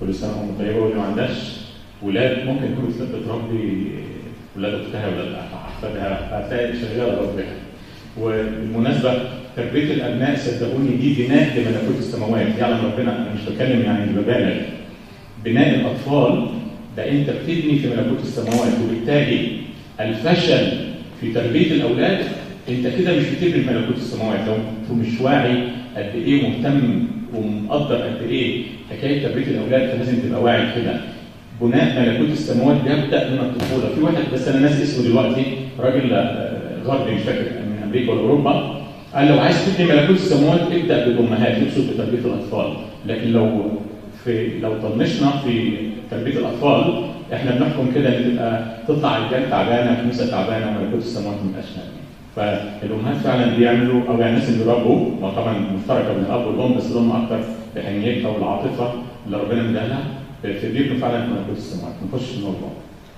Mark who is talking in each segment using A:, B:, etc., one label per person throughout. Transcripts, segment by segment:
A: كل سنه وهم طيبه واللي ما عندهاش ولاد ممكن تكون ست بتربي ولاد اختها ولاد احفادها هتلاقي شغاله ربها وبالمناسبه تربيه الابناء صدقوني دي بناء لملكوت السماوات يعلم ربنا انا مش بتكلم يعني ببالغ بناء الاطفال ده انت بتبني في ملكوت السماوات وبالتالي الفشل في تربيه الاولاد انت كده مش بتبني في ملكوت السماوات لو انت مش واعي قد ايه مهتم ومقدر قد ايه حكايه تربيه الاولاد فلازم تبقى واعي كده بناء ملكوت السماوات بيبدا من الطفوله في واحد بس انا ناسي اسمه دلوقتي راجل غربي مش فاكر من امريكا ولا اوروبا قال لو عايز تبني ملكوت السماوات ابدا بالامهات يقصد بتربيه الاطفال لكن لو في لو طنشنا في تربيه الاطفال احنا بنحكم كده ان تبقى تطلع رجال تعبانه كنيسه تعبانه وملكوت السماوات ما يبقاش فالامهات فعلا بيعملوا او يعني الناس اللي بيربوا طبعا مشتركه بين الاب والام بس الام اكثر بحنيتها والعاطفه اللي ربنا مديها بيبنوا فعلا في ملكوت السماوات نخش في الموضوع.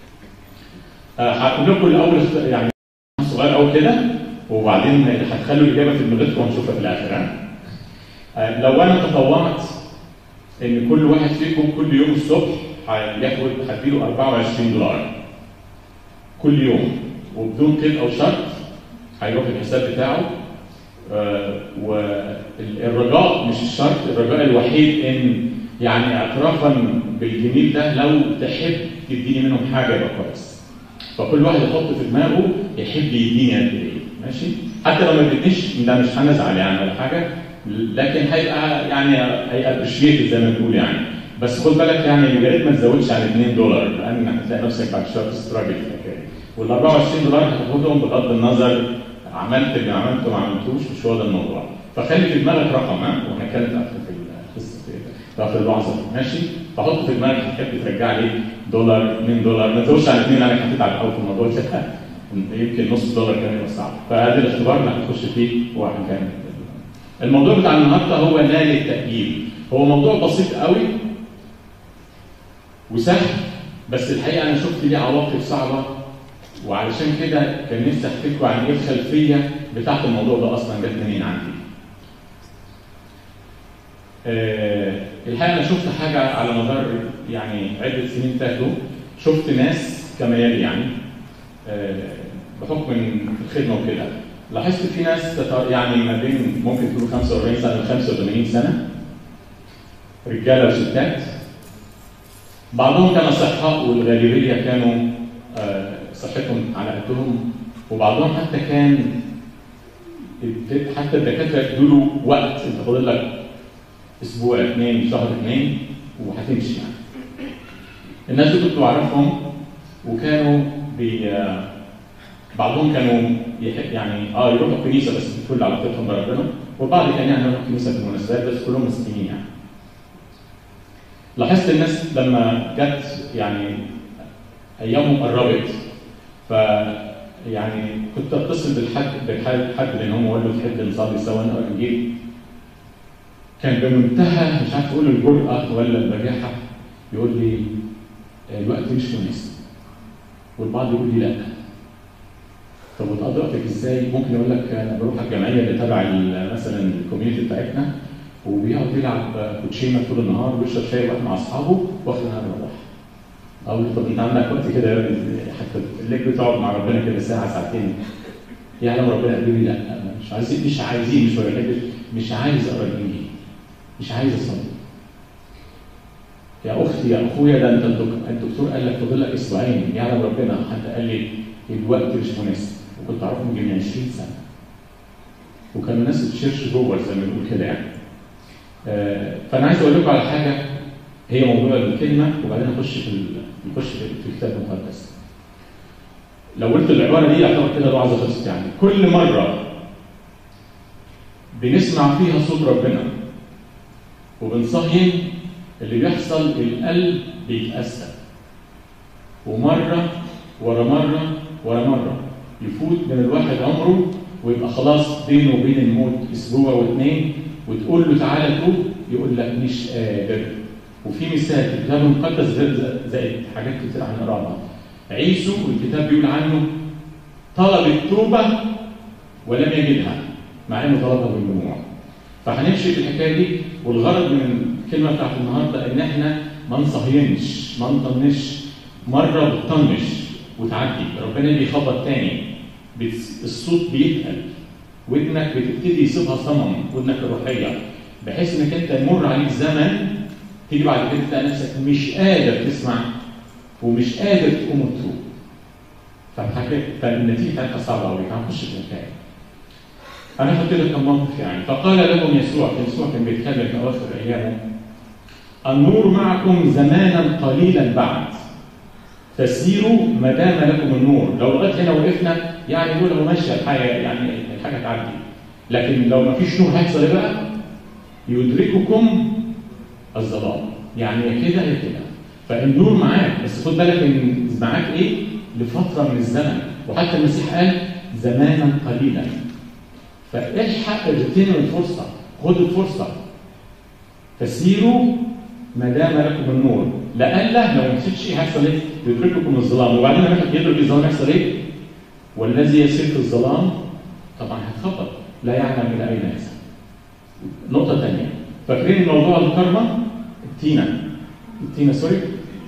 A: هقول لكم الاول يعني صغير قوي كده وبعدين هتخلوا الاجابه في دماغكم وهنشوفها في الاخر ها. لو انا تطوعت ان كل واحد فيكم كل يوم الصبح هياخد هديله 24 دولار كل يوم وبدون قيد او شرط هيروح الحساب بتاعه آه والرجاء مش الشرط الرجاء الوحيد ان يعني اعترافا بالجميل ده لو تحب تديني منهم حاجه يبقى كويس فكل واحد يحط في دماغه يحب يديني قد ايه ماشي حتى لو ما ادتنيش ده مش هنزعل يعني ولا حاجه لكن هيبقى يعني هيبقى ابريشيتد زي ما بنقول يعني بس خد بالك يعني يا ريت ما تزودش عن 2 دولار لان هتلاقي نفسك بعد شويه تستراجل في الحكايه وال 24 دولار هتاخدهم بغض النظر عملت اللي عملته ما عملتوش مش هو ده الموضوع فخلي في دماغك رقم ها وهنتكلم اكتر في القصه في اخر الوعظه ماشي فحط في دماغك تحب ترجع لي دولار 2 دولار ما تزودش عن 2 لانك هتتعب قوي في الموضوع ده يمكن نص دولار كمان يبقى صعب فهذا الاختبار اللي هتخش فيه وهنكمل الموضوع بتاع النهارده هو لا للتأجيل هو موضوع بسيط قوي وسهل بس الحقيقه انا شفت ليه عواقب صعبه وعلشان كده كان نفسي احكي لكم عن ايه الخلفيه بتاعت الموضوع ده اصلا جت منين عندي. أه الحقيقه انا شفت حاجه على مدار يعني عده سنين فاتوا شفت ناس كما يلي يعني أه بحكم الخدمه وكده لاحظت في ناس يعني ما بين ممكن تكونوا 45 سنه ل 85 سنه رجاله وستات بعضهم كان اصحاء والغالبيه كانوا أه صحتهم على قدهم وبعضهم حتى كان حتى الدكاتره ادوا له وقت انت فاضل لك اسبوع اثنين شهر اثنين وهتمشي يعني. الناس دي كنت بعرفهم وكانوا بي بعضهم كانوا يعني اه يروحوا الكنيسه بس بكل علاقتهم بربنا والبعض كان يعني يروح الكنيسه في المناسبات بس كلهم مسكينين يعني. لاحظت الناس لما جت يعني ايامهم قربت ف يعني كنت اتصل بالحد بالحد لان هم قالوا تحب نصلي سوا نقرا انجيل كان بمنتهى مش عارف اقول الجرأه ولا البجاحه يقول لي الوقت مش مناسب والبعض يقول لي لا طب وتقضي وقتك ازاي؟ ممكن يقول لك انا بروح الجمعيه اللي تبع مثلا الكوميونتي بتاعتنا وبيقعد يلعب كوتشينه طول النهار ويشرب شاي وقت مع اصحابه واخر النهار يروح. اقول له طب انت عندك وقت كده حتى الليك بتقعد مع ربنا كده ساعه ساعتين يعلم ربنا قال لي لا مش عايزين مش عايزين مش مش عايز اقرا الانجيل مش عايز اصلي يا اختي يا اخويا ده انت الدكتور قال لك فاضل لك اسبوعين يعلم ربنا حتى قال لي الوقت مش مناسب وكنت اعرفهم من 20 سنه وكانوا ناس بتشيرش جوه زي ما بنقول كده يعني آه فانا عايز اقول لكم على حاجه هي موضوع الكلمه وبعدين نخش في نخش في الكتاب المقدس. لو قلت العباره دي يعتبر كده الوعظه خلصت يعني كل مره بنسمع فيها صوت ربنا وبنصهين اللي بيحصل القلب بيتأثر ومرة ورا مرة ورا مرة يفوت من الواحد عمره ويبقى خلاص بينه وبين الموت اسبوع واثنين وتقول له تعالى توب يقول لك مش قادر وفي مثال في الكتاب المقدس زائد حاجات كتير هنقراها عيسو الكتاب بيقول عنه طلب التوبة ولم يجدها مع انه طلبها بالدموع فهنمشي في الحكايه دي والغرض من الكلمه بتاعت النهارده ان احنا ما نصهينش ما نطنش مره بتطنش وتعدي ربنا بيخبط تاني بت- الصوت بيتقل ودنك بتبتدي يصيبها صمم ودنك الروحيه بحيث انك انت يمر عليك زمن تيجي بعد كده تلاقي نفسك مش قادر تسمع ومش قادر تقوم وتروح فالحاجة فالنتيجة بتاعتها صعبة أوي هنخش في الحكاية. هناخد كده كم موقف يعني فقال لهم يسوع يسوع كان بيتكلم في أواخر أيامه النور معكم زمانا قليلا بعد فسيروا ما دام لكم النور لو لغايه هنا وقفنا يعني نقول هو ماشيه الحاجه يعني الحاجه تعدي لكن لو ما فيش نور هيحصل ايه بقى؟ يدرككم الظلام يعني يا كده يا كده فالنور معاك بس خد بالك ان معاك ايه؟ لفتره من الزمن وحتى المسيح قال زمانا قليلا فالحق اغتنم الفرصه خد الفرصه فسيروا ما دام لكم النور لئلا لو ما مشيتش هيحصل ايه؟ يدرككم الظلام وبعدين لما يدرك الظلام يحصل ايه؟ والذي يسير في الظلام طبعا هتخبط لا يعلم الى اين يذهب. نقطه ثانيه فاكرين موضوع الكرمه؟ التينه التينه سوري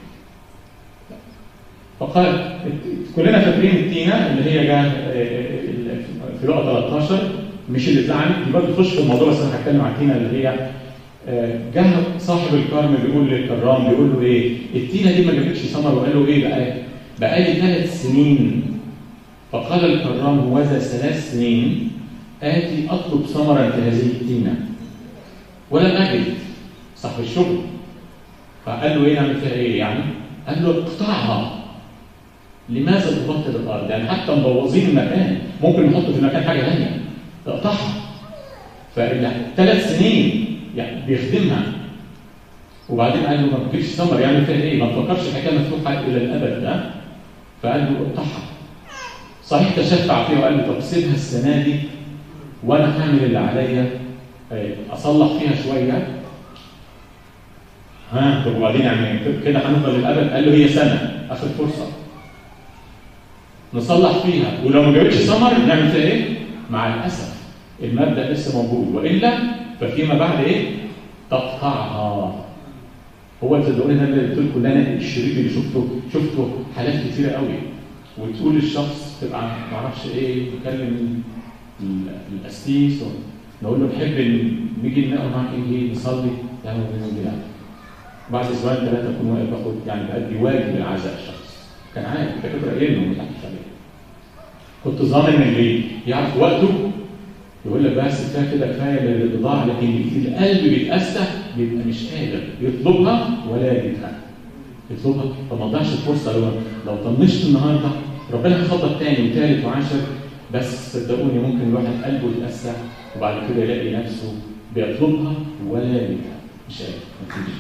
A: فقال كلنا فاكرين التينه اللي هي جاء في لقطه 13 مش اللي اتلعنت دي برضه تخش في الموضوع بس انا هتكلم عن التينه اللي هي جه صاحب الكرم بيقول للكرام بيقول له ايه؟ التينه دي ما جابتش ثمر وقال له ايه بقى؟ بقى لي ثلاث سنين فقال الكرام هوذا ثلاث سنين آتي أطلب ثمرا في هذه التينة ولم أجد صاحب الشغل فقال له ايه نعمل فيها ايه يعني؟ قال له اقطعها لماذا تبطل الارض؟ يعني حتى مبوظين المكان ممكن نحط في المكان حاجه ثانيه اقطعها فثلاث سنين يعني بيخدمها وبعدين قال له ما بتجيبش ثمر يعمل فيها ايه؟ ما تفكرش الحكايه مفتوحه الى الابد ده فقال له اقطعها صحيح تشفع فيها وقال له طب سيبها السنه دي وانا هعمل اللي عليا اصلح فيها شويه ها طب وبعدين يعني كده هنفضل للابد قال له هي سنه اخر فرصه نصلح فيها ولو ما جابتش ثمر نعمل فيها ايه؟ مع الاسف المبدا لسه موجود والا ففيما بعد ايه؟ تقطعها هو تصدقوني ده اللي قلت لكم انا الشريط اللي شفته شفته حالات كتيره قوي وتقول الشخص تبقى ما اعرفش ايه يكلم القسيس نقول له نحب نيجي نقرا معاك انجيل نصلي لا ما بنقول لا بعد اسبوعين ثلاثه اكون واقف باخد يعني بادي واجب العزاء الشخص كان عارف الدكاتره قايل له ما تحكيش عليه كنت ظانن ان اللي يعرف وقته يقول لك بس كفايه كده كفايه للبضاعه لكن القلب بيتاسى بيبقى مش قادر يطلبها ولا يجدها يطلبها فما تضيعش الفرصه لو لو طنشت النهارده ربنا هيخبط تاني وثالث وعاشر بس صدقوني ممكن الواحد قلبه يتاسى وبعد كده يلاقي نفسه بيطلبها ولا يجدها مش قادر ما تجيش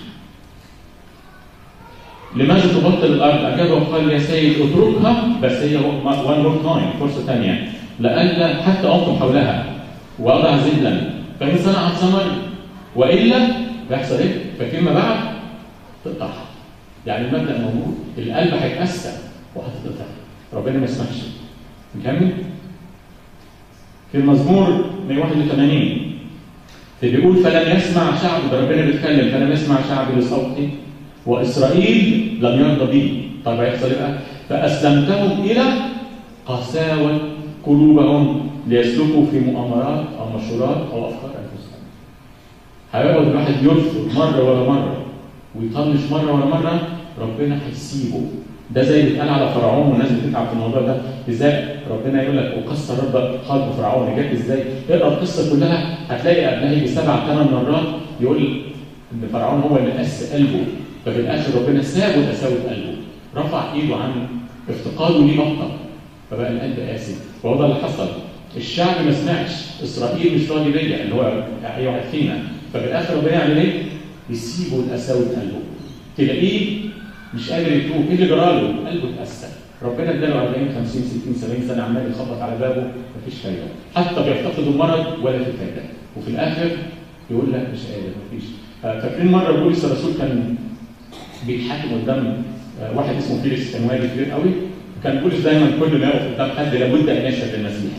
A: لماذا تبطل الارض؟ اجاب وقال يا سيد اتركها بس هي وان مور تايم فرصه ثانيه لئلا حتى انقم حولها واضع زبلا فان صنعت ثمر والا بيحصل ايه؟ ففيما بعد تقطعها يعني المبدا موجود القلب هيتاسى وهتتقطع ربنا ما يسمحش نكمل في المزمور 181 بيقول فلم يسمع شعب ده ربنا بيتكلم فلم يسمع شعبي لصوتي واسرائيل لم يرضى بي طيب هيحصل ايه بقى؟ فاسلمتهم الى قساوه قلوبهم ليسلكوا في مؤامرات او مشورات او افكار انفسهم. هيقعد الواحد يرفض مره ورا مره ويطنش مره ورا مره ربنا هيسيبه. ده زي اللي اتقال على فرعون والناس بتتعب في الموضوع ده ازاي ربنا يقول لك وقص رب قلب فرعون جت ازاي؟ اقرا القصه كلها هتلاقي قبلها يجي سبع ثمان مرات يقول ان فرعون هو اللي قس قلبه ففي الاخر ربنا سابه تساوي قلبه رفع ايده عن افتقاده ليه اكتر فبقى القلب قاسي وهو ده اللي حصل الشعب ما سمعش اسرائيل مش راضي بيا اللي هو اي واحد فينا ففي الاخر ربنا يعمل ايه؟ يسيبه لقساوه قلبه تلاقيه مش قادر يتوب ايه اللي جراله؟ قلبه اتأثر ربنا اداله 40 50 60 70 سنه عمال يخبط على بابه مفيش فايده حتى بيفتقد المرض ولا في فايده وفي الاخر يقول لك مش قادر مفيش فاكرين مره بولس الرسول كان بيتحاكم قدام واحد اسمه فيليكس كان واجد كبير قوي كان بولس دايما كل ما يقف قدام حد لابد ان يشهد المسيح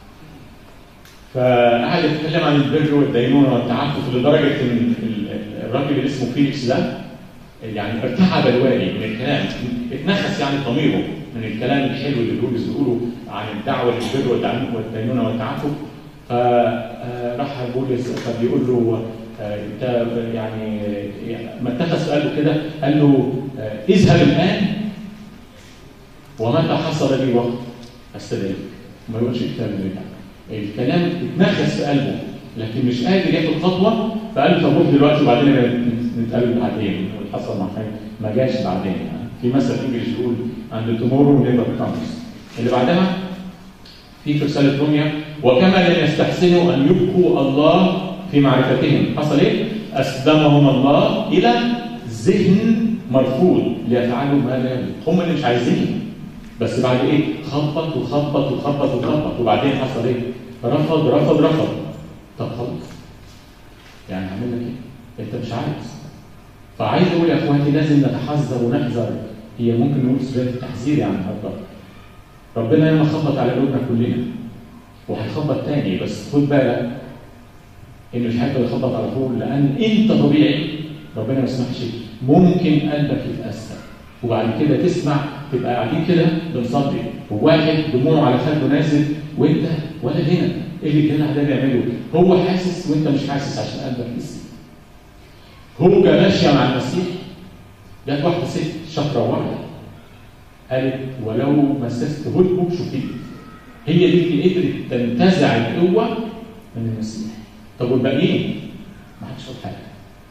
A: فقعد يتكلم عن البر والدينونه والتعفف لدرجه ان الراجل اللي اسمه فيليكس ده يعني ارتعب الوالي من الكلام اتنخس يعني ضميره من الكلام الحلو اللي بولس بيقوله عن الدعوه للبر والدعم- والدينونه والتعفف فراح بولس فبيقول له آه، انت يعني آه، ما اتخذ قال له كده قال له آه، اذهب الان ومتى حصل لي وقت استدعيك ما يقولش الكلام اللي ده الكلام اتنخس في قلبه لكن مش قادر ياخد خطوه فقال له طب روح دلوقتي وبعدين نتقابل بعدين اللي حصل مع حاجه ما جاش بعدين يعني في مثل انجلش بيقول عند تومورو نيفر كامز اللي بعدها في في رساله روميا وكما لم يستحسنوا ان يبقوا الله في معرفتهم حصل ايه؟ اسلمهم الله الى ذهن مرفوض ليفعلوا ما لا يريد هم اللي مش عايزين بس بعد ايه؟ خبط وخبط وخبط وخبط وبعدين حصل ايه؟ رفض رفض رفض طب خلاص يعني هعمل لك ايه؟ انت مش عايز فعايز اقول يا اخواتي لازم نتحذر ونحذر هي ممكن نقول سورية التحذير يعني النهارده ربنا ياما خبط على قلوبنا كلنا وهيخبط تاني بس خد بالك ان مش هيفضل يخبط على طول لان انت طبيعي ربنا ما يسمحش ممكن قلبك يتاثر وبعد كده تسمع تبقى قاعدين كده بنصلي وواحد دموعه على خده نازل وانت ولا هنا ايه اللي الجدع ده بيعمله؟ هو حاسس وانت مش حاسس عشان قلبك لسه هوجة ماشية مع المسيح جت واحدة ست شاطرة واحدة قالت ولو مسست هدبه شفيت هي دي اللي قدرت تنتزع القوة من المسيح طب والباقيين ما حدش خد حاجة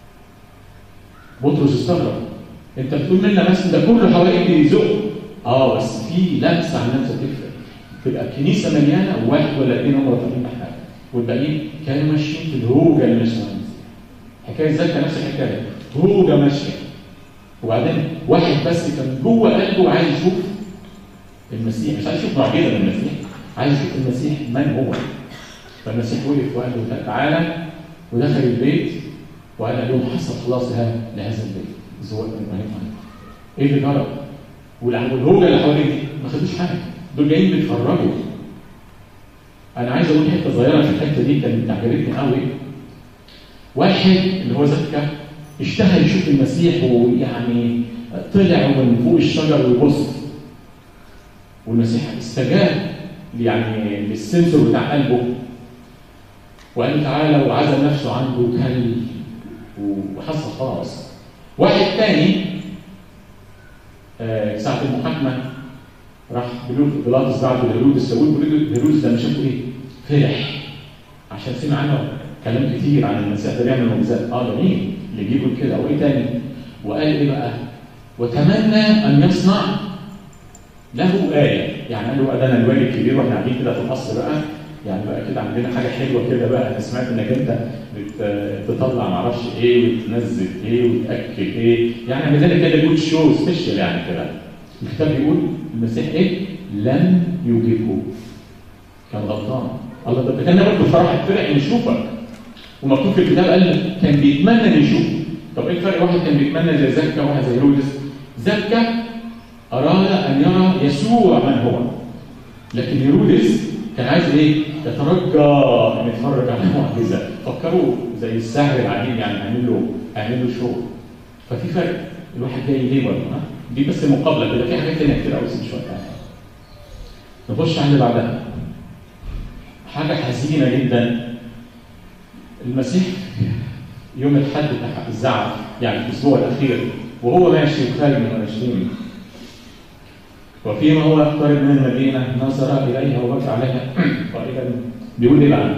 A: بطرس استغرب انت بتقول لنا بس ده كله حواليك بيزق اه بس في لمسة عن لمسة تفرق تبقى الكنيسة مليانة وواحد ولا اثنين هم رافعين حاجة والباقيين كانوا ماشيين في الهوجة اللي ماشية مع المسيح حكايه زكا نفس الحكايه هوجة ماشيه وبعدين واحد بس كان جوه قلبه عايز يشوف المسيح مش عايز يشوف معجزه من المسيح عايز يشوف المسيح من هو فالمسيح وقف وقال له تعالى ودخل البيت وقال لهم حصل خلاص لها- لهذا البيت زواج من ابراهيم عليه. ايه اللي جرى؟ والع- والهوجه اللي حواليه دي ما خدوش حاجه دول جايين بيتفرجوا انا عايز اقول حته صغيره في الحته دي كانت عجبتني قوي واحد اللي هو زكا اشتهى يشوف المسيح ويعني طلع من فوق الشجر ويبص والمسيح استجاب يعني للسنسور بتاع قلبه وقال له تعالى وعزل نفسه عنده كل وحصل خلاص واحد تاني آه، ساعة المحاكمة راح بيلو- بيلاطس بعت لهيرودس يقول هيرودس ده مش شافه ايه؟ فرح عشان سمع عنه كلام كتير عن المسيح ده بيعمل معجزات اه ده مين اللي يجيبه كده وايه تاني وقال ايه بقى وتمنى ان يصنع له آية يعني قال له ده انا الوالي الكبير واحنا قاعدين كده في القصر بقى يعني بقى كده عندنا حاجه حلوه كده بقى انا سمعت انك انت بت- بتطلع معرفش ايه وتنزل ايه وتاكل ايه يعني اعمل لنا كده جود شو سبيشال يعني كده الكتاب بيقول المسيح ايه؟ لم يجيبه كان غلطان الله ده ده كان نعمل بالفرح الفرح ان يشوفك ومكتوب في الكتاب قال كان بيتمنى ان يشوف طب ايه الفرق واحد كان بيتمنى زي زكا وواحد زي هيرودس زكا اراد ان يرى يسوع من هو لكن هيرودس كان عايز ايه؟ يترجى ان يتفرج على معجزه فكروا زي الساحر العليم يعني هيعمل له هيعمل له شو ففي فرق الواحد جاي ليه برضه ها؟ دي بس مقابله كده في حاجات تانيه كتير قوي بس مش وقتها نخش على اللي بعدها حاجه حزينه جدا المسيح يوم الحد بتاع الزعف يعني في الاسبوع الاخير وهو ماشي وخارج من اورشليم وفيما هو يقترب من المدينه نظر اليها وبكى عليها قائلا بيقول ايه بقى؟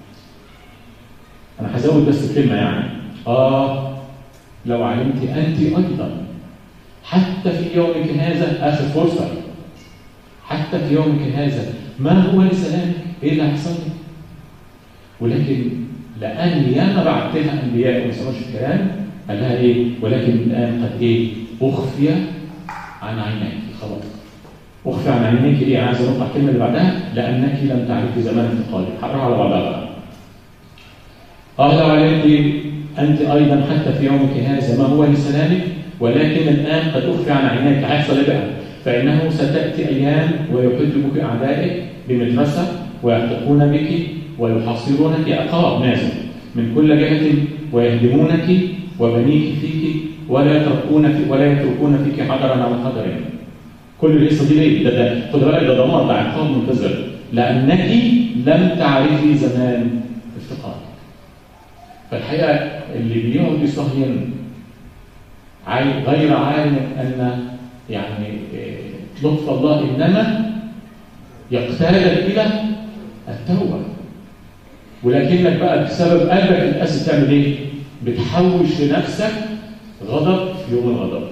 A: انا هزود بس كلمه يعني اه لو علمت انت ايضا حتى في يومك هذا اخر فرصه حتى في يومك هذا ما هو لسلامك؟ ايه اللي هيحصل لك؟ ولكن لان ياما بعت لها انبياء وما سمعوش الكلام قال لها ايه؟ ولكن الان قد ايه؟ اخفي عن عينيك خلاص اخفي عن عينيك ايه؟ انا عايز اقطع الكلمه اللي بعدها لانك لم تعرفي زمان انتقالك حرها على بعضها بقى قال لو علمت انت ايضا حتى في يومك هذا ما هو لسلامك ولكن الان قد اخفي عن عينيك هيحصل ايه بقى؟ فانه ستاتي ايام ويحد بك اعدائك بمدرسه ويحتقون بك ويحاصرونك عقاب نازل من كل جهه ويهدمونك وبنيك فيك ولا يتركون في ولا يتركون فيك حجرا على حجر كل القصه دي ليه؟ ده ده خد بالك ده دمار ده عقاب منتظر لانك لم تعرفي زمان افتقارك فالحقيقه اللي بيقعد يصهين عاي- غير عالم ان يعني إيه، لطف الله انما يقتادك الى التوبه ولكنك بقى بسبب قلبك القاسي تعمل ايه؟ بتحوش لنفسك غضب في يوم الغضب.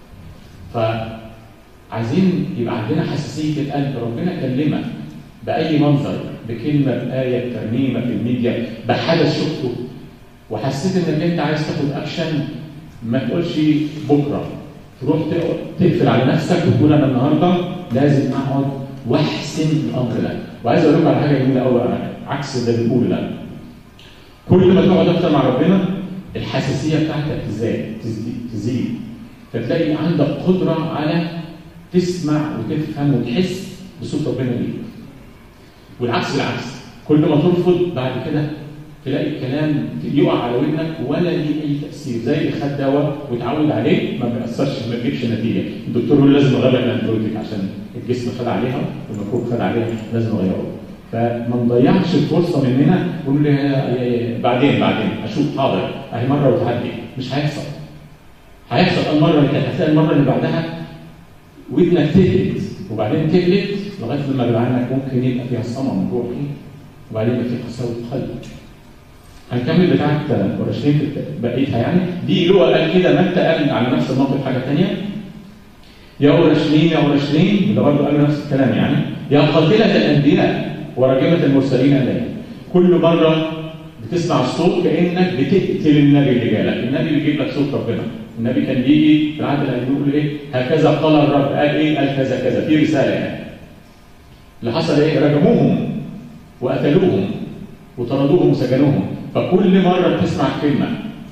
A: فعايزين يبقى عندنا حساسيه القلب ربنا كلمك باي منظر بكلمه بايه بترنيمه في الميديا بحدث شفته وحسيت انك انت عايز تاخد اكشن ما تقولش بكره تروح تق- تقفل على نفسك وتقول انا النهارده لازم اقعد واحسن الامر ده وعايز اقول لكم على حاجه جميله قوي عكس اللي بنقوله ده كل ما تقعد اكتر مع ربنا الحساسيه بتاعتك تزداد تزيد تزيد فتلاقي عندك قدره على تسمع وتفهم وتحس بصوت ربنا ليك والعكس بالعكس كل ما ترفض بعد كده تلاقي الكلام يقع على ودنك ولا ليه اي تاثير زي اللي خد دواء واتعود عليه ما بيأثرش ما بيجيبش نتيجه الدكتور يقول لازم اغير الانتيبيوتيك عشان الجسم خد عليها والميكروب خد عليها لازم اغيره فما نضيعش الفرصه مننا ونقول لي يا- يا- بعدين بعدين اشوف حاضر اهي مره وتعدي مش هيحصل هيحصل المره اللي كانت هتلاقي المره اللي بعدها ودنك تقلت وبعدين تقلت لغايه لما يبقى عندك ممكن يبقى فيها صمم روحي وبعدين يبقى فيها قساوه قلب هنكمل بتاعت ورشتين في بقيتها يعني دي لغه قال كده متى قال على نفس الموقف حاجه ثانيه يا اورشليم يا اورشليم ده برضه قال نفس الكلام يعني يا قاتله الانبياء وراجمه المرسلين الي كل مره بتسمع الصوت كانك بتقتل النبي اللي جالك النبي بيجيب لك صوت ربنا النبي كان بيجي في العهد القديم يقول ايه هكذا قال الرب قال ايه قال كذا كذا في رساله يعني اللي حصل ايه رجموهم وقتلوهم وطردوهم وسجنوهم فكل مره بتسمع كلمه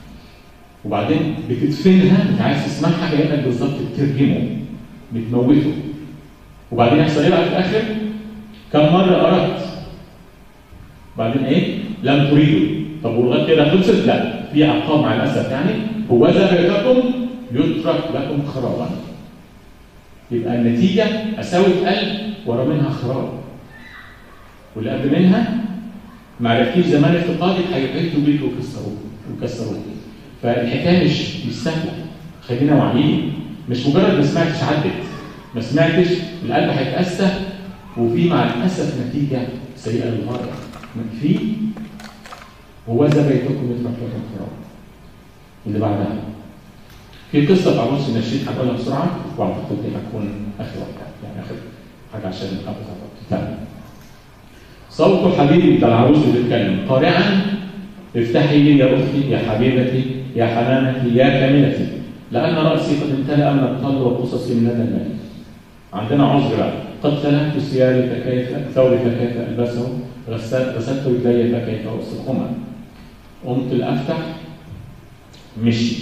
A: وبعدين بتدفنها انت عايز تسمعها كانك بالظبط بترجمه بتموته وبعدين يحصل ايه بقى في الاخر؟ كم مره اردت بعدين ايه؟ لم تريدوا طب ولغايه كده خلصت؟ لا في عقاب مع الاسف يعني هوذا بيتكم يترك لكم خرابا يبقى النتيجه قساوه قلب ورا منها خراب واللي قبل منها ما عرفتيش زمان افتقادك هيبعدوا بيك ويكسروك ويكسروك فالحكايه مش مش سهله خلينا واعيين مش مجرد ما سمعتش عدت ما سمعتش القلب هيتأسى وفي مع الاسف نتيجه سيئه للغايه في هو ذا بيتكم يترك لكم خراب اللي بعدها في قصه عروس النشيد هقولها بسرعه واعتقد دي هتكون اخر واحده يعني اخر حاجه عشان نقطع صوت حبيبي بتاع العروس اللي بيتكلم قارعا افتحي لي يا اختي يا حبيبتي يا حمامتي يا كاملتي لان راسي قد امتلأ من الطل وقصص من ندى الملك عندنا عذر بقى قد سلكت ثيابي فكيف ثوبي فكيف البسه غسلت غسلت رجلي فكيف اوسخهما قمت لافتح مشي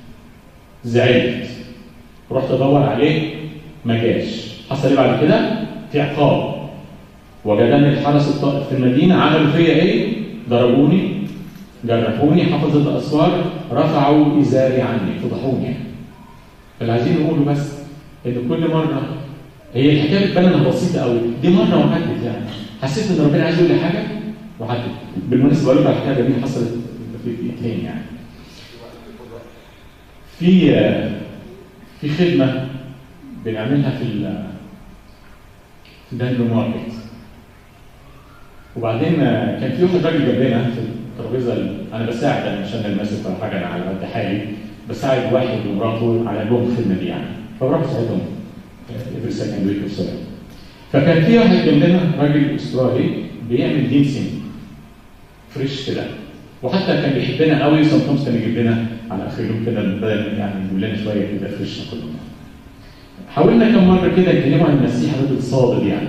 A: زعلت رحت ادور عليه ما جاش حصل ايه بعد كده؟ في عقاب وجدني الحرس الطائف في المدينه عملوا فيا ايه؟ ضربوني جرحوني حفظت الاسوار رفعوا ازاري عني فضحوني فاللي عايزين نقوله بس ان كل مره هي الحكايه بتبان انها بسيطه قوي دي مره وعدت يعني حسيت ان ربنا عايز يقول لي حاجه وعدت بالمناسبه بقول لك على حكايه جميله حصلت في دقيقتين يعني في في خدمه بنعملها في في دانلو ماركت وبعدين كان في واحد راجل جنبنا في الترابيزه انا بساعد انا عشان الماسك ولا حاجه انا على قد حالي بساعد واحد ومراته على لهم الخدمه دي يعني فبروح اساعدهم every second week or so فكان في واحد جنبنا راجل استرالي بيعمل دينسينج فريش كده وحتى كان بيحبنا قوي سمتمز كان يجيب لنا على اخر يوم كده بدل يعني يقول لنا شويه كده فريش ناكل حاولنا كم مره كده نكلمه عن المسيح راجل صادق يعني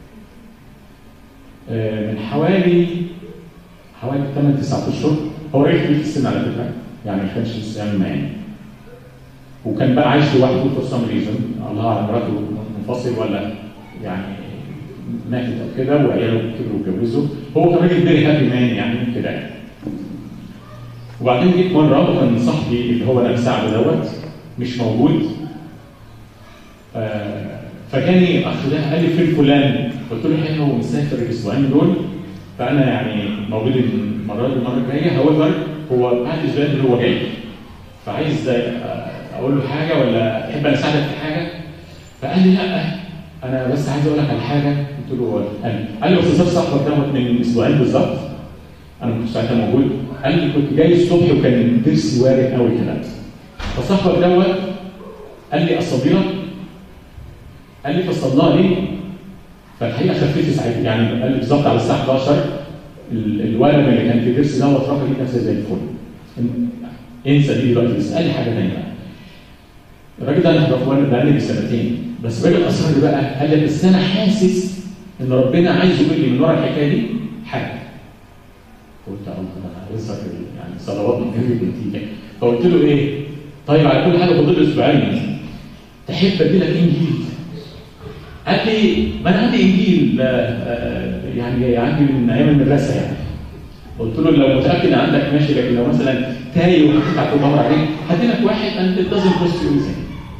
A: من حوالي حوالي 8 9 اشهر هو راجل كبير في السن على فكره يعني ما كانش لسه يعمل معانا وكان بقى عايش لوحده فور سام ريزون الله اعلم مراته منفصل ولا يعني ماتت او كده وعياله كبروا واتجوزوا هو كان راجل فيري هابي مان يعني كده يعني وبعدين جيت مره وكان صاحبي اللي هو انا مساعده دوت مش موجود آه، فجاني اخ ده قال لي فين فلان؟ قلت له الحقيقه هو مسافر الاسبوعين دول فانا يعني موجود المره دي المره الجايه هو هو بعد الاسبوعين اللي هو جاي فعايز آه، اقول له حاجه ولا تحب انا اساعدك في حاجه؟ فقال لي لا انا بس عايز اقول لك على حاجه قلت له قال قال لي استاذ صاحبك دوت من اسبوعين بالظبط انا ما كنتش ساعتها موجود قال لي كنت جاي الصبح وكان ضرسي وارد قوي كده فصاحبك دوت قال لي اصلي لك قال لي فصلى لي فالحقيقه خفيت ساعتها يعني قال لي بالظبط على الساعه 11 ال- الورم اللي كان في ضرسي دوت راح لقيت نفسي زي الفل انسى دي دلوقتي بس قال لي حاجه ثانيه الراجل ده انا اعرفه وانا بقالي بسنتين بس الراجل اصر لي بقى قال لي بس انا حاسس ان ربنا عايز يقول لي من ورا الحكايه دي حاجه قلت الله انا لسه في- يعني صلواتنا كانت بنتيجه فقلت له ايه؟ طيب على كل حاجه فاضل اسبوعين تحب ادي لك انجيل قال لي ما انا عندي انجيل آه، آه، يعني عندي من ايام المدرسه يعني قلت له لو متاكد عندك ماشي لكن لو مثلا تايه وحطيت على الدور عليه هدي لك واحد انت لازم بوست يوزنج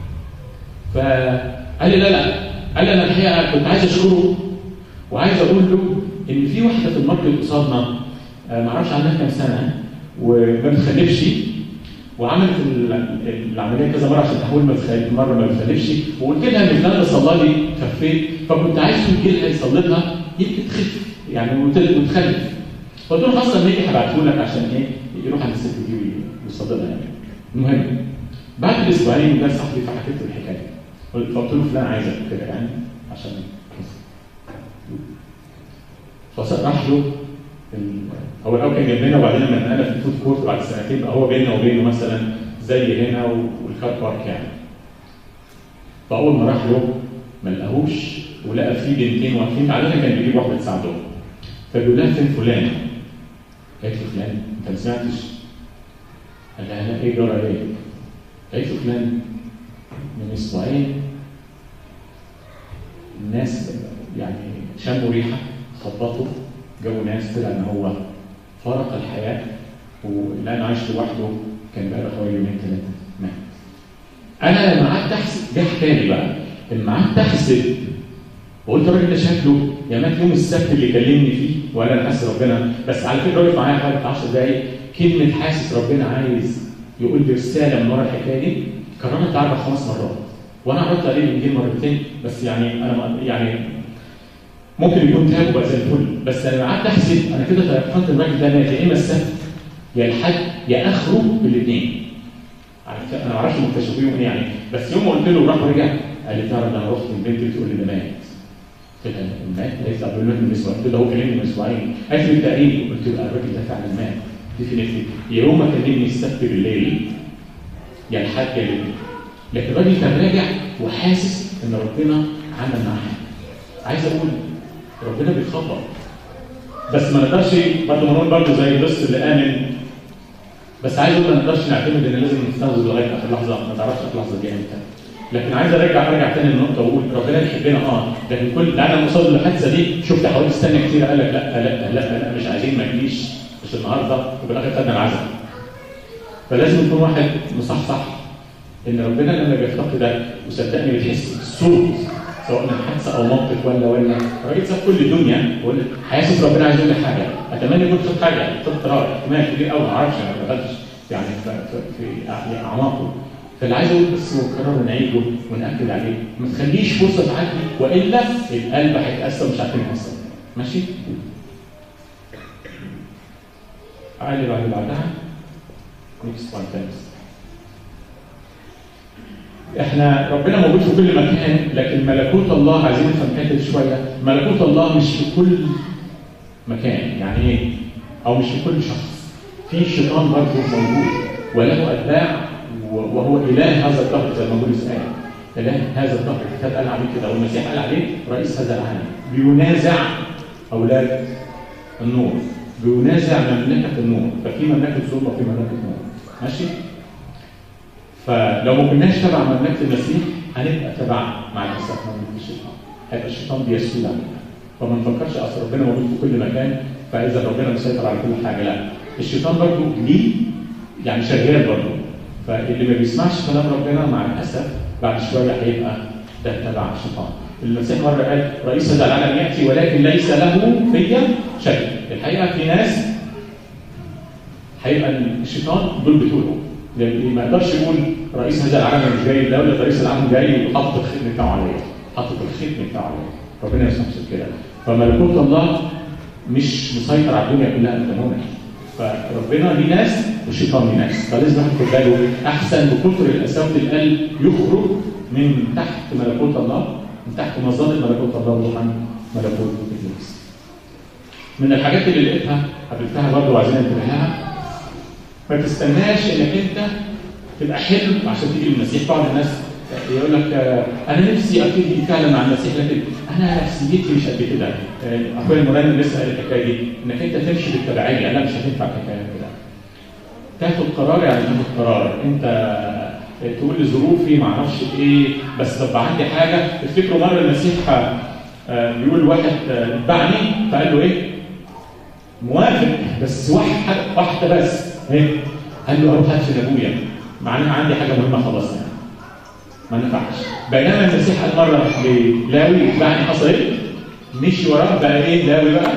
A: فقال لي لا لا قال لي انا الحقيقه كنت عايز اشكره وعايز اقول له ان في واحده في الماركت قصادنا آه، ما اعرفش عنها كام سنه وما بتخلفش وعملت ال- العمليه كذا مره عشان تحول ما بتخلف مره ما بتخلفش وقلت لها ان فلان صلى لي خفيت فكنت عايز يجي لها يصلي لها يمكن تخف يعني وت- وتخلف قلت له خلاص لما يجي هبعته لك عشان ايه يروح عند الست دي ويصلي لها يعني المهم بعد الاسبوعين ده صاحبي فحكيت له الحكايه قلت فقلت له فلان عايزك كده يعني عشان فراح له ال- هو الاول كان جنبنا وبعدين لما اتنقلنا في الفود كورت بعد سنتين بقى هو بيننا وبينه مثلا زي هنا و- والكار بارك يعني فاول ما راح له ما لقاهوش ولقى في بنتين واقفين عاده كان بيجيب واحده تساعدهم فبيقول لها فين فلان؟ قالت له فلان انت ما سمعتش؟ قال لها لا ايه جرى ايه؟ قالت له فلان من اسبوعين الناس يعني شموا ريحه خبطوا جابوا ناس طلع ان هو فارق الحياه والان عايش لوحده كان بقى له حوالي يومين ثلاثه مات. انا لما قعدت احسب دي حكايه بقى لما قعدت احسب وقلت الراجل ده شكله يا مات يوم السبت اللي كلمني فيه وقال انا حاسس ربنا بس على فكره وقف معايا حوالي 10 دقايق كلمه حاسس ربنا عايز يقول لي رساله من ورا الحكايه دي كررت اربع خمس مرات وانا عرضت عليه الانجيل مرتين بس يعني انا ما- يعني ممكن يكون تاب وبقى زي الفل بس انا قعدت احسب انا كده تيقنت الراجل ده مات يا اما السبت يا الحد يا اخره بالاثنين عرفت انا ما اعرفش مكتشفين ايه يعني بس يوم ما قلت له راح ورجع قال لي تعرف ده انا رحت البنت بتقول لي ده مات قلت لها مات قالت لي قبل من اسبوعين قلت له هو كلمني من اسبوعين قالت لي بالتقريب قلت له الراجل ده فعلا مات ديفينتلي يا يوم ما كلمني السبت بالليل يا الحد يا الليل لكن الراجل كان راجع وحاسس ان ربنا عمل معاه حاجة. عايز اقول ربنا بيخبط بس ما نقدرش برضه نقول برضه زي اللص اللي امن بس عايز اقول ما نقدرش نعتمد ان لازم نستنزف لغايه اخر لحظه ما تعرفش اخر لحظه دي امتى لكن عايز ارجع ارجع تاني للنقطه واقول ربنا بيحبنا اه لكن كل ده انا قصاد الحادثه دي شفت حوالي سنه كتير قال لك لا لا لا لا مش عايزين ما تجيش مش النهارده وفي الاخر خدنا العزم فلازم يكون واحد مصحصح ان ربنا لما بيفتقدك وصدقني بتحس الصوت سواء من حادثه او موقف ولا ولا الراجل ساب كل الدنيا وقول حاسس ربنا عايز يقول لي حاجه اتمنى يكون خد حاجه خد قرار احتمال كبير قوي ما اعرفش انا ما دخلتش يعني في, في, في اعماقه فاللي عايز اقول بس هو قرار نعيده وناكد عليه ما تخليش فرصه تعدي والا القلب هيتقسم مش عارفين نقسم ماشي؟ تعالي بعد اللي بعدها next one thanks احنا ربنا موجود في كل مكان لكن ملكوت الله عايزين نفهم الحته شويه ملكوت الله مش في كل مكان يعني ايه او مش في كل شخص في شيطان برضه موجود وله اتباع وهو اله هذا الدهر زي ما بيقول اسرائيل اله هذا الدهر الكتاب قال عليه كده والمسيح قال عليه رئيس هذا العالم بينازع اولاد النور بينازع مملكه النور ففي مملكه ظلمه وفي مملكه نور ماشي فلو ما كناش تبع مملكه المسيح هنبقى تبع مع الاسف مملكه الشيطان هيبقى الشيطان بيسود علينا فما نفكرش اصل ربنا موجود في كل مكان فاذا ربنا مسيطر على كل حاجه لا الشيطان برضه ليه يعني شغال برضه فاللي ما بيسمعش كلام ربنا مع الاسف بعد شويه هيبقى ده تبع الشيطان المسيح مره قال رئيس هذا العالم ياتي ولكن ليس له فيا شيء الحقيقه في ناس هيبقى الشيطان دول بتوعه لان ما يقدرش يقول رئيس هذا العالم مش جاي الدوله رئيس العالم جاي وحاطط الختم بتاعه عليا حاطط الختم بتاعه عليا ربنا يسمح كده فملكوت الله مش مسيطر على الدنيا كلها تماما فربنا ليه ناس والشيطان ليه ناس فلازم ناخد باله احسن بكثر الاساوة القلب يخرج من تحت ملكوت الله من تحت مظله ملكوت الله وروحا ملكوت ابليس من الحاجات اللي لقيتها قابلتها برضه وعايزين ننتبه لها ما تستناش انك انت تبقى حلو عشان تيجي المسيح بعض الناس يقول لك آه، انا نفسي ابتدي فعلا مع المسيح لكن انا نفسيتي مش قد كده آه، اخويا المرنم لسه قال الحكايه دي انك انت تمشي بالتبعيه لا مش هتنفع الحكايه كده تاخد قرار يعني تاخد قرار انت آه، تقول لي ظروفي ما اعرفش ايه بس طب عندي حاجه تفتكروا مره المسيح آه، بيقول واحد آه، اتبعني فقال له ايه؟ موافق بس واحد واحده بس ايه؟ قال له اروح ادفن ابويا مع ان عندي حاجه مهمه خلاص يعني ما نفعش بينما المسيح قال مره للاوي اتبعني حصل ايه؟ مشي وراه بقى ايه لاوي بقى؟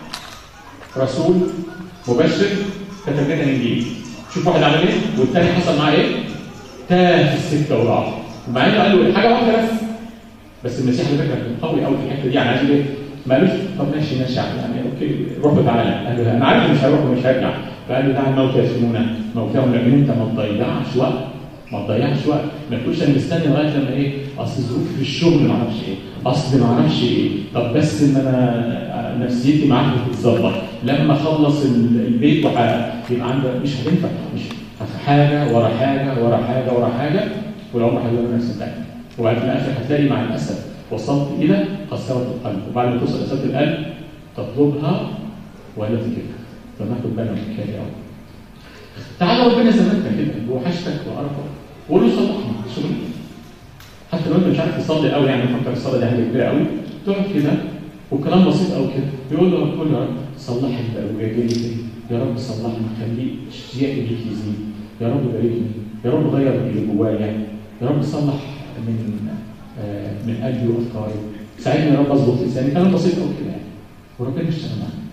A: رسول مبشر كتب لنا انجيل شوف واحد عمل ايه والتاني حصل معاه ايه؟ تاه في السكه وراح ومع انه قال له حاجه واحده بس بس المسيح على فكره كان قوي قوي في الحته دي يعني عايز ايه؟ ما قالوش طب ماشي ماشي يعني اوكي روح وتعالى قال له لا، انا عارف مش هروح ومش هرجع فقال له دع الموتى يسمونه موتاهم لكن انت ما تضيعش وقت ما تضيعش وقت ما تقولش انا مستني لغايه لما ايه اصل ظروفي في الشغل ما اعرفش ايه اصل ما اعرفش ايه طب بس ان انا نفسيتي معاك بتتظبط لما اخلص ال- البيت وح- يبقى عندك مش هتنفع مش حاجه ورا حاجه ورا حاجه ورا حاجه والعمر هيدور نفس الثانيه وبعد في الاخر هتلاقي مع الاسف وصلت الى قساوه القلب وبعد ما توصل قساوه القلب تطلبها ولا تجدها فناخد بالنا من الحكايه دي قوي تعالى ربنا زي ما انت كده بوحشتك وقرفك وقول له صلحني شغل حتى لو انت مش عارف تصلي قوي يعني فكر الصلاه دي حاجه كبيره قوي تقعد كده والكلام بسيط قوي كده بيقول له قول يا رب صلحني بقى وجاي يا رب صلحني خلي اشتياقي ليك يزيد يا رب باركني يا رب غير اللي جوايا يا رب صلح من آه، من قلبي وافكاري ساعدني يا رب اظبط لساني كلام بسيط قوي كده يعني وربنا يشتغل معانا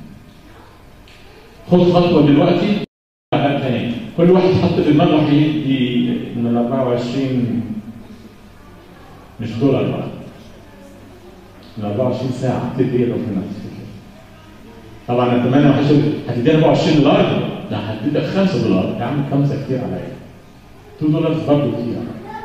A: خد خطوه دلوقتي بقى تاني كل واحد حط في دماغه هيدي من ال 24 مش دولار بقى من 24 ساعه تدي ايه ربنا تفتكر طبعا اتمنى ما حدش هتديني 24 دولار ده هتديك 5 دولار يا عم 5 كتير عليا 2 دولار برضه كتير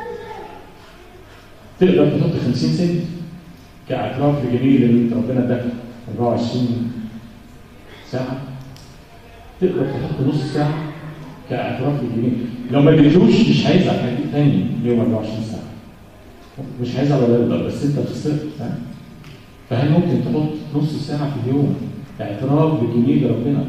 A: تقدر تحط 50 سنت كاعتراف جميل ان انت ربنا اداك 24 ساعه تقدر تحط نص ساعه كاعتراف جميل لو ما اديتوش مش هيزعل هيديك تاني اليوم 24 ساعه مش هيزعل ولا يقدر بس انت خسرت فاهم فهل ممكن تحط نص ساعه في اليوم اعتراف بجميل ربنا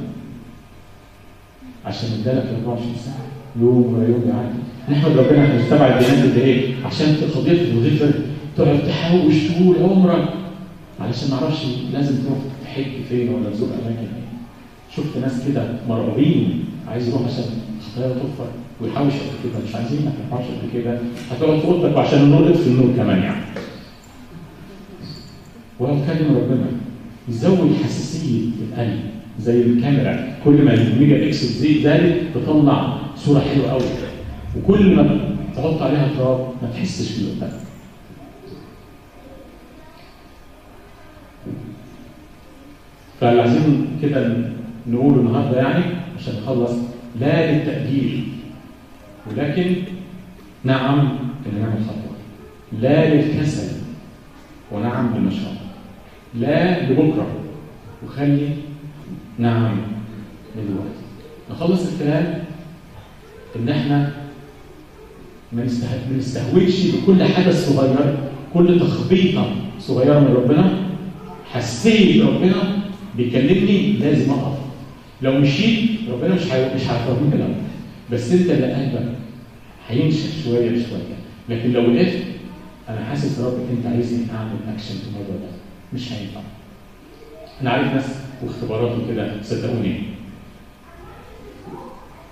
A: عشان ادالك 24 ساعه يوم ورا يوم يعدي نحمد ربنا احنا مش تبع الديانات اللي ايه عشان قضيه الغفر تقعد تحوش طول عمرك علشان ما اعرفش لازم تروح تحج فين ولا تزور اماكن ايه شفت ناس كده مرعوبين عايز يروح عشان خطايا تغفر ويحوش قد كده مش عايزينك ما تحوش قد كده هتقعد في اوضتك وعشان النور في النور كمان يعني وهتكلم ربنا يزود حساسيه القلب زي الكاميرا كل ما الميجا بيكسل زي زادت تطلع صوره حلوه قوي وكل ما تحط عليها تراب ما تحسش باللي قدامك فاللي عايزين كده نقوله النهارده يعني عشان نخلص لا للتأجيل ولكن نعم ان نعمل خطوه لا للكسل ونعم للنشاط لا لبكره وخلي نعم لدلوقتي نخلص الكلام ان احنا ما نسته- ما نستهويش بكل حدث صغير كل تخبيطه صغيره من ربنا حسيت ربنا بيكلمني لازم اقف لو مشيت ربنا مش هي- مش هيفرجني كلام بس انت اللي قلبك هينشف شويه بشويه لكن لو وقفت انا حاسس يا رب انت عايزني اعمل اكشن في الموضوع ده مش هينفع انا عارف ناس واختبارات وكده صدقوني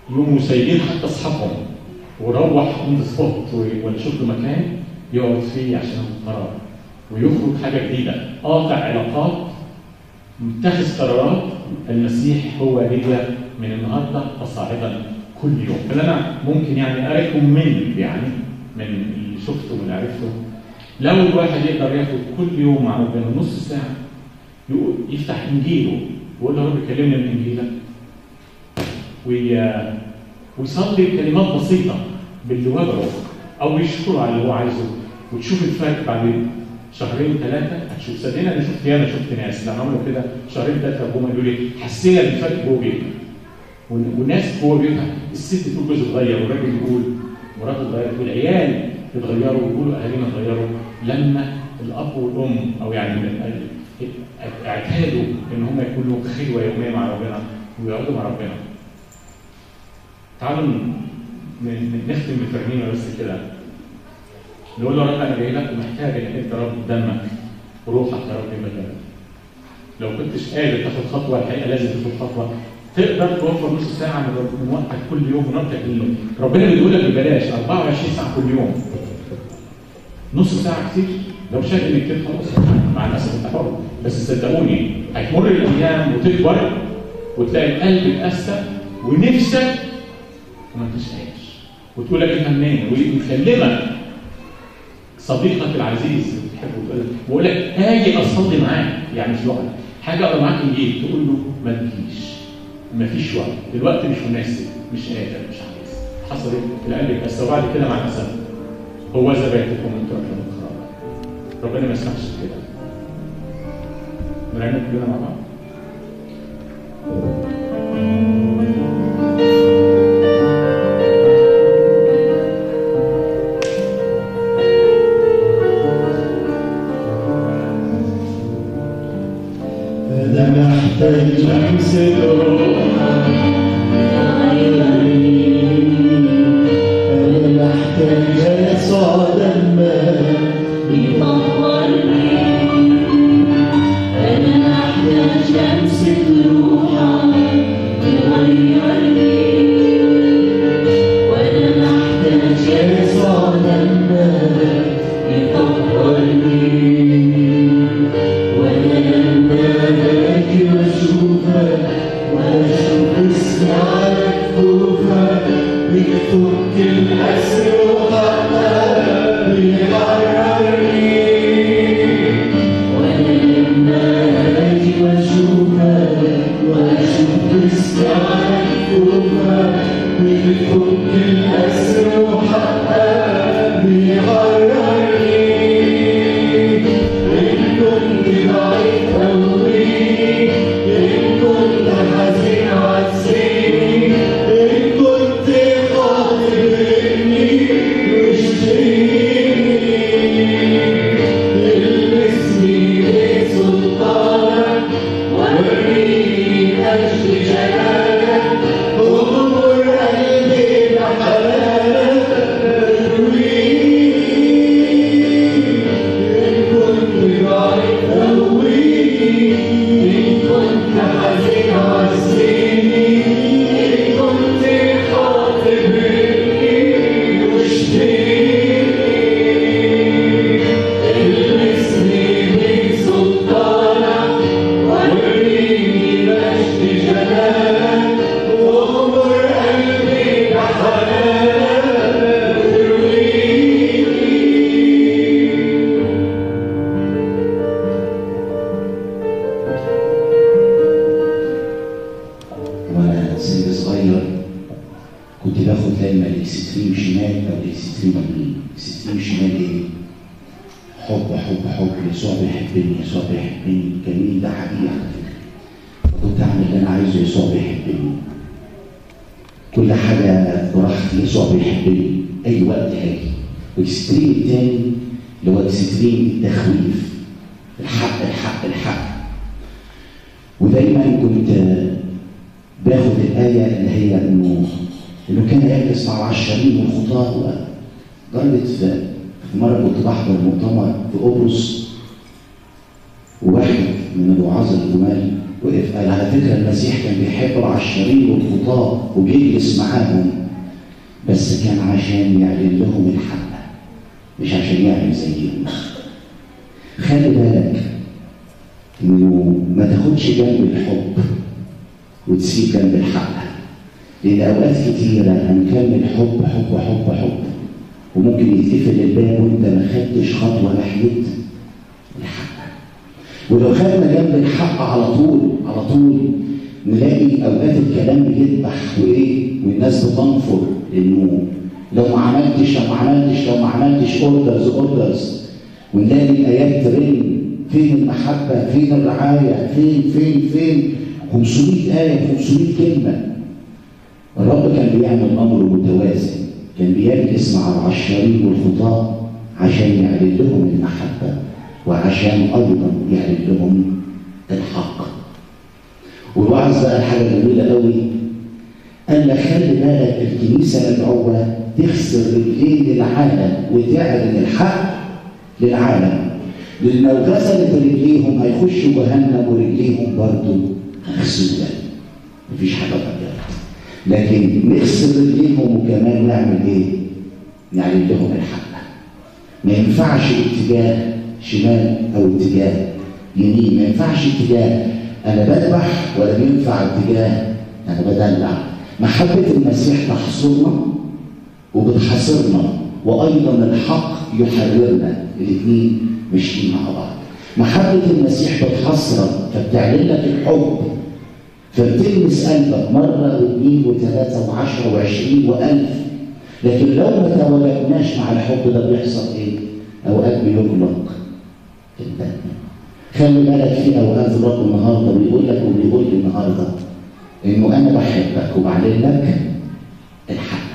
A: يقوموا سايبين حتى اصحابهم وروح اون ذا سبوت ولا شوف له مكان يقعد فيه عشان القرار ويخرج حاجه جديده قاطع علاقات متخذ قرارات المسيح هو ليا من النهارده فصاعدا كل يوم اللي انا ممكن يعني اريكومند يعني من اللي شفته واللي عرفته لو الواحد يقدر ياخد كل يوم مع ربنا نص ساعه يقول يفتح انجيله ويقول له يا رب كلمني من انجيلك وي... ويصلي بكلمات بسيطه باللي وجعه او يشكره على اللي هو عايزه وتشوف الفرق بعد شهرين ثلاثه هتشوف صدقني انا شفت ياما شفت ناس لما عملوا كده شهرين ثلاثه جم قالوا لي حسينا بالفرق جوه بيتنا وناس جوه بيتها الست تقول جوزها اتغير والراجل يقول مراته اتغيرت والعيال اتغيروا ويقولوا اهالينا اتغيروا لما الاب والام او يعني اعتادوا ان هم يكونوا خلوه يوميه مع ربنا ويقعدوا مع ربنا. تعالوا نختم بترنيمه بس كده نقول له رب انا جاي لك ومحتاج انك انت رب دمك وروحك يا رب مكانك. لو كنتش قادر تاخد خطوه الحقيقه لازم تاخد خطوه تقدر توفر نص ساعه من وقتك كل يوم من وقتك لله. ربنا بيقول لك ببلاش 24 ساعه كل يوم. نص ساعه كتير لو شايف ان كتير خلاص مع الاسف انت حر بس صدقوني هتمر الايام وتكبر وتلاقي القلب اتأثر ونفسك وما انتش عايش وتقول لك انت منين ويكلمك صديقك العزيز اللي بتحبه وتقول ويقول لك هاجي اصلي معاك يعني مش لوحدك حاجه اقرا معاك انجيل تقول له ما تجيش ما فيش وقت الوقت مش مناسب مش قادر مش عايز حصل ايه؟ القلب اتأثر وبعد كده مع الاسف هو زبادكم انتم اكلوا ربنا ما يسمحش كده نرنم كلنا مع بعض
B: أنا محتاج لمسة روحك أنا محتاج يسوع دمك
C: يطهرني أنا محتاج أمسك روحك يغيرني وأنا محتاج
B: يسوع دمك
C: يطهرني
B: وأنا لما باجي وأشوفك وأشوف اسمي على كفوفك بيفك الأسر وحقك بيحررني
C: وأنا لما
B: أجي وأشوفك وأشوف اسمي على كفوفك بيفك الأسر وحقك بيحررني إن كنت ضعيف قوي إن كنت حزين عزيني إن كنت خاطب إني واشتريني المسني بسلطانك وريني أجل جلالك أغمر قلبي بحنانك ارويني إن كنت ضعيف قويني إن كنت حزين عزيني إن كنت خاطب إني واشتريني المسني بسلطانك وريني مجد جلالك واغمر قلبي بحنانك ارويني
D: وانا سن صغير كنت باخد دايما الاكستريم شمال او الاكستريم يمين الاكستريم شمال ايه؟ حب حب حب يسوع بيحبني يسوع بيحبني جميل ده حقيقي على فكره كنت اعمل اللي انا عايزه يسوع بيحبني كل حاجه براحتي يسوع بيحبني اي وقت هاجي والاكستريم التاني اللي هو اكستريم التخويف الحق الحق الحق ودايما كنت باخد الآية اللي هي إنه إنه كان يجلس مع العشرين والخطاة لدرجة في في مرة كنت بحضر مؤتمر في قبرص وواحد من الوعاظ الجمال وقف قال على فكره المسيح كان بيحب العشرين والخطاه وبيجلس معاهم بس كان عشان يعلن لهم الحق مش عشان يعمل زيهم خلي بالك انه ما تاخدش جنب الحب وتسيب جنب الحق لان اوقات كتيره هنكمل حب حب حب حب وممكن يتقفل الباب وانت ما خدتش خطوه ناحيه الحق ولو خدنا جنب الحق على طول على طول نلاقي اوقات الكلام بيذبح وايه والناس بتنفر انه لو ما عملتش لو ما عملتش لو ما عملتش اوردرز اوردرز ونلاقي الايات ترن فين المحبه فين الرعايه فين فين فين 500 ايه 500 كلمه الرب كان بيعمل امر متوازن كان بيجلس مع العشارين والخطاه عشان يعلن لهم المحبه وعشان ايضا يعلن لهم الحق والوعظ بقى حاجه جميله قوي قال لك خلي بالك الكنيسه مدعوه تغسل رجلين للعالم وتعلن الحق للعالم لان لو غسلت رجليهم هيخشوا جهنم ورجليهم برضه مغسوله مفيش حاجه اتغيرت لكن نغسل رجليهم وكمان نعمل ايه؟ نعلن لهم الحق ما ينفعش اتجاه شمال او اتجاه يمين ما ينفعش اتجاه انا بذبح ولا ينفع اتجاه انا بدلع محبه المسيح تحصرنا وبتحاصرنا وايضا الحق يحررنا الاثنين ماشيين مع بعض محبه المسيح بتحصرك فبتعلن لك الحب فبتلمس قلبك مره واثنين وثلاثه وعشره وعشرين والف لكن لو ما تواجدناش مع الحب ده بيحصل ايه؟ اوقات بيغلق الباب خلي بالك في اوقات الرب النهارده بيقول لك وبيقول لي النهارده انه انا بحبك وبعلن لك الحق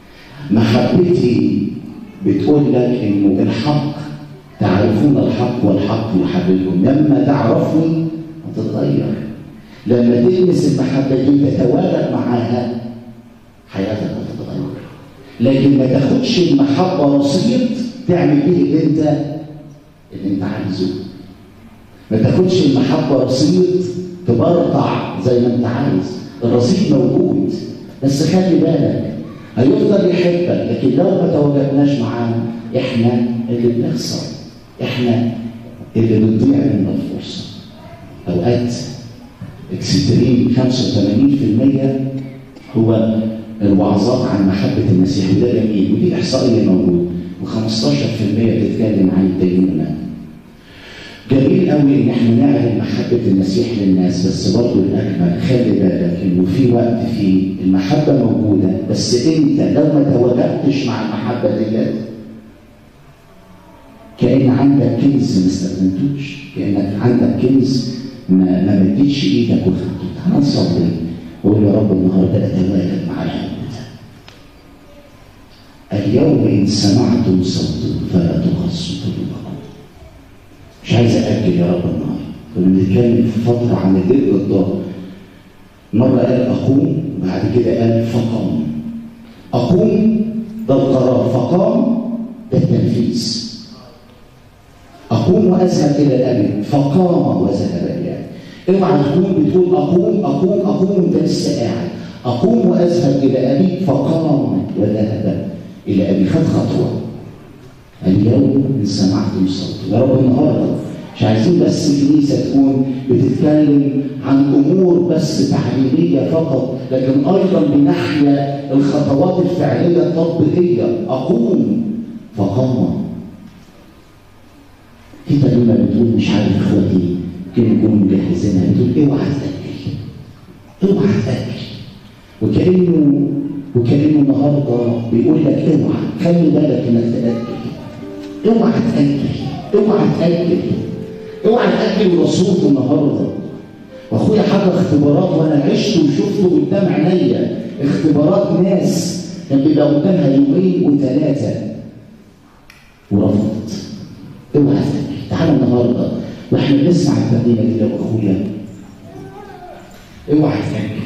D: محبتي بتقول لك انه الحق تعرفون الحق والحق يحببكم لما تعرفني هتتغير لما تلمس المحبه دي تتواجد معاها حياتك هتتغير لكن ما تاخدش المحبه رصيد تعمل بيه اللي انت اللي انت عايزه ما تاخدش المحبه رصيد تبرطع زي ما انت عايز الرصيد موجود بس خلي بالك هيفضل يحبك لكن لو ما تواجدناش معاه احنا اللي بنخسر احنا اللي بتضيع منا الفرصه اوقات اكستريم 85% هو الوعظات عن محبه المسيح وده جميل ودي احصائيه موجوده و15% بتتكلم عن الدينونه جميل قوي ان احنا نعلن محبه المسيح للناس بس برضه الاجمل خلي بالك انه في وقت في المحبه موجوده بس انت لو ما تواجدتش مع المحبه ديت كان عندك كنز ما استخدمتوش كانك عندك كنز ما ما مديتش ايدك وخدته تعال نصلي وقول يا رب النهارده اتواجد مع الحب اليوم ان سمعتم صوته فلا تقصوا قلوبكم مش عايز أأجل يا رب النهارده كنا بنتكلم في فترة عن الدق الضار مرة قال أقوم بعد كده قال فقام أقوم ده القرار فقام ده التنفيذ أقوم وأذهب إلى الأبد فقام وذهب إلى الأبد اوعى تكون بتقول أقوم أقوم أقوم وأنت لسه قاعد أقوم وأذهب إلى أبي فقام وذهب إلى أبي خد خطوة اليوم ان سمعتم صوته يا رب النهارده مش عايزين بس الكنيسه تكون بتتكلم عن امور بس تعليميه فقط لكن ايضا بنحيا الخطوات الفعليه التطبيقيه اقوم فقام في ترجمه بتقول مش عارف اخواتي يمكن يكونوا مجهزينها بتقول اوعى تاكل اوعى تاكل وكانه وكانه النهارده بيقول لك اوعى خلي بالك انك تاكل اوعى تاكل اوعى تاكل اوعى تاكل رسول النهارده واخويا حاجه اختبارات وانا عشت وشفته قدام عينيا اختبارات ناس كان بيبقى قدامها يومين وثلاثه ورفضت اوعى تاكل تعالى النهارده واحنا بنسمع الترنيمه دي يا اخويا اوعى تاكل